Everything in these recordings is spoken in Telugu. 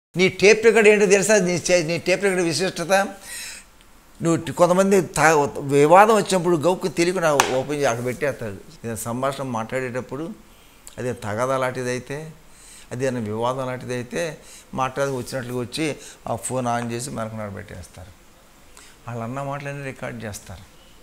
నీ టేప్ రికార్డ్ ఏంటో తెలుసా నీ చే- నీ టేప్ రికార్డ్ విశిష్టత నువ్వు టి- కొంతమంది తా వివాదం వచ్చినప్పుడు గౌకు తెలియకుండా ఓపెన్ చేసి అక్కడ పెట్టేస్తాడు ఏదైనా సంభాషణ మాట్లాడేటప్పుడు అదే తగదా లాంటిదైతే అదేదైనా వివాదం లాంటిదైతే మాట్లాడి వచ్చినట్లుగా వచ్చి ఆ ఫోన్ ఆన్ చేసి మనకు పెట్టేస్తారు వాళ్ళు అన్న మాటలన్నీ రికార్డ్ చేస్తారు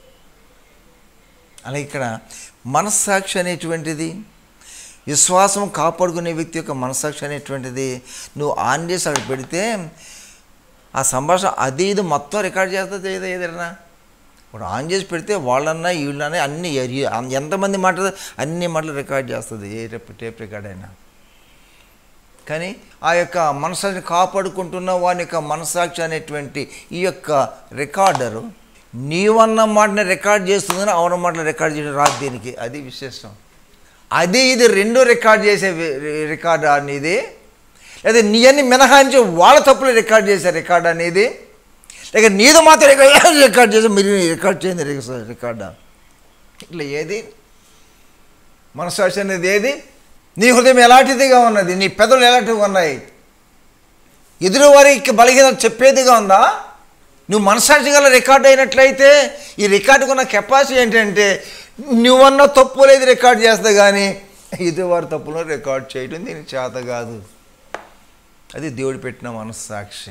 అలా ఇక్కడ మనస్సాక్షి అనేటువంటిది విశ్వాసం కాపాడుకునే వ్యక్తి యొక్క మనస్సాక్షి అనేటువంటిది నువ్వు ఆన్ చేసి అక్కడ పెడితే ఆ సంభాషణ అది ఇది మొత్తం రికార్డ్ చేస్తుంది ఏదో ఏదైనా ఇప్పుడు ఆన్ చేసి పెడితే వాళ్ళన్నా వీళ్ళన్నా అన్ని ఎరి- ఎంతమంది మాట్లాడు అన్ని మాటలు రికార్డ్ చేస్తుంది ఏ టేప్ టేప్ రికార్డ్ అయినా కానీ ఆ యొక్క మనసాక్షి కాపాడుకుంటున్న వాని యొక్క మనసాక్షి అనేటువంటి ఈ యొక్క రికార్డరు నీవన్న మాటని రికార్డ్ చేస్తుందని అవున మాటలు రికార్డ్ చేయడం రాదు దీనికి అది విశేషం అది ఇది రెండు రికార్డ్ చేసే వి- రికార్డ్ అనేది లేదా నీ అన్ని మినహాయించి వాళ్ళ తప్పులు రికార్డ్ చేసే రికార్డ్ అనేది లేక నీది మాత్రం రికార్డ్ రికార్డ్ చేసి మీరు రికార్డ్ చేయండి రికార్డా ఇట్లా ఏది మనసాక్షి అనేది ఏది నీ హృదయం ఎలాంటిదిగా ఉన్నది నీ పెదవులు ఎలాంటివి ఉన్నాయి ఎదురు వారికి బలహీన చెప్పేదిగా ఉందా నువ్వు మనసాక్షి గల రికార్డ్ అయినట్లయితే ఈ రికార్డుకు ఉన్న కెపాసిటీ ఏంటంటే నువ్వన్న తప్పు లేదు రికార్డ్ చేస్తా కానీ ఎదురువారి తప్పులో రికార్డ్ చేయడం దీనికి చేత కాదు అది దేవుడు పెట్టిన మనస్సాక్షి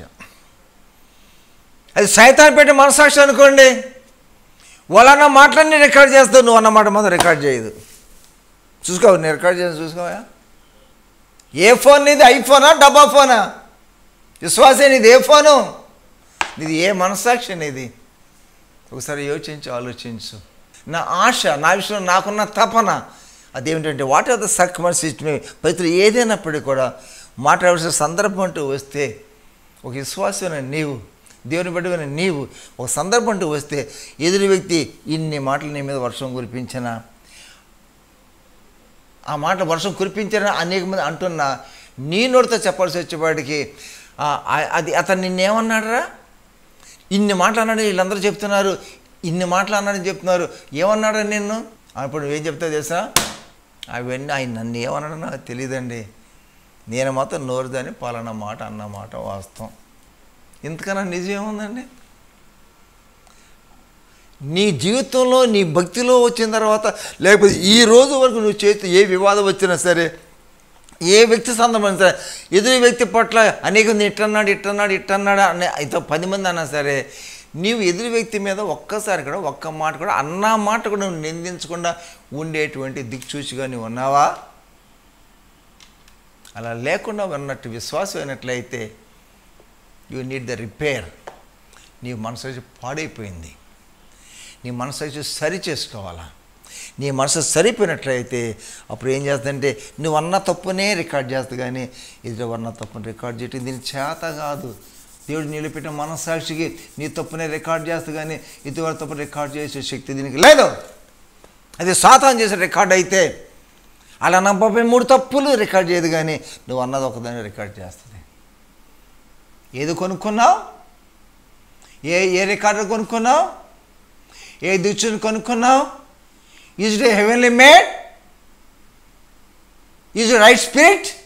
అది సైతాన్ పెట్టిన మనస్సాక్షి అనుకోండి వాళ్ళన్న మాటలన్నీ రికార్డ్ చేస్తావు నువ్వు అన్న మాట మాత్రం రికార్డ్ చేయదు చూసుకో నేను రికార్డ్ చేసి చూసుకోవా ఏ ఫోన్ నీది ఐఫోనా డబ్బా ఫోనా విశ్వాసే నీది ఏ ఫోను నీది ఏ మనస్సాక్షి నీది ఒకసారి యోచించు ఆలోచించు నా ఆశ నా విషయంలో నాకున్న తపన అదేమిటంటే వాట్ ఆర్ ద సర్కమర్ సిస్టమ్ ప్రతి ఏదైనప్పటికీ కూడా మాట్లాడాల్సిన సందర్భం అంటూ వస్తే ఒక విశ్వాసమైన నీవు దేవుని బిడ్డమైన నీవు ఒక సందర్భం అంటూ వస్తే ఎదురు వ్యక్తి ఇన్ని మాటలు నీ మీద వర్షం కురిపించినా ఆ మాట వర్షం కురిపించారని అనేక మంది అంటున్నా నీ నోటితో చెప్పాల్సి వచ్చేవాడికి ఆ, ఆ- అది అతను నిన్నేమన్నాడరా ఇన్ని మాటలు అన్నాడు వీళ్ళందరూ చెప్తున్నారు ఇన్ని మాటలు అన్నాడని చెప్తున్నారు ఏమన్నాడు నిన్ను అప్పుడు నువ్వేం చెప్తావు తెలుసా అవన్నీ ఆయన నన్ను ఏమన్నాడో నాకు తెలియదండి నేను మాత్రం నోరుదని పలానా మాట అన్న మాట వాస్తవం ఇంతకన్నా నిజం ఏముందండి నీ జీవితంలో నీ భక్తిలో వచ్చిన తర్వాత లేకపోతే ఈ రోజు వరకు నువ్వు చేస్తూ ఏ వివాదం వచ్చినా సరే ఏ వ్యక్తి సందర్భం సరే ఎదురు వ్యక్తి పట్ల అనేక మంది ఇట్టన్నాడు ఇట్టన్నాడు ఇట్టన్నాడు అనే అయితే పది మంది అన్నా సరే నీవు ఎదురు వ్యక్తి మీద ఒక్కసారి కూడా ఒక్క మాట కూడా అన్న మాట కూడా నువ్వు నిందించకుండా ఉండేటువంటి దిక్చూచిగా నువ్వు ఉన్నావా అలా లేకుండా ఉన్నట్టు విశ్వాసం అయినట్లయితే యూ నీడ్ ద రిపేర్ నీ మనసు వచ్చి పాడైపోయింది నీ మనసు వచ్చి సరి చేసుకోవాలా నీ మనసు సరిపోయినట్లయితే అప్పుడు ఏం చేస్తుందంటే నువ్వు అన్న తప్పునే రికార్డ్ చేస్తా కానీ ఎదురు అన్న తప్పుని రికార్డ్ చేయటం దీని చేత కాదు దేవుడు నిలిపెట్టిన మనస్సాక్షికి నీ తప్పునే రికార్డ్ చేస్తా కానీ ఇటువంటి తప్పు రికార్డ్ చేసే శక్తి దీనికి లేదు అది సాతాన్ చేసే రికార్డ్ అయితే అలా నమ్మపై మూడు తప్పులు రికార్డ్ చేయదు కానీ నువ్వు అన్నది ఒకదాన్ని రికార్డ్ చేస్తుంది ఏది కొనుక్కున్నావు ఏ ఏ రికార్డు కొనుక్కున్నావు ఏ దుచ్చుని కొనుక్కున్నావు is it heavenly made is right spirit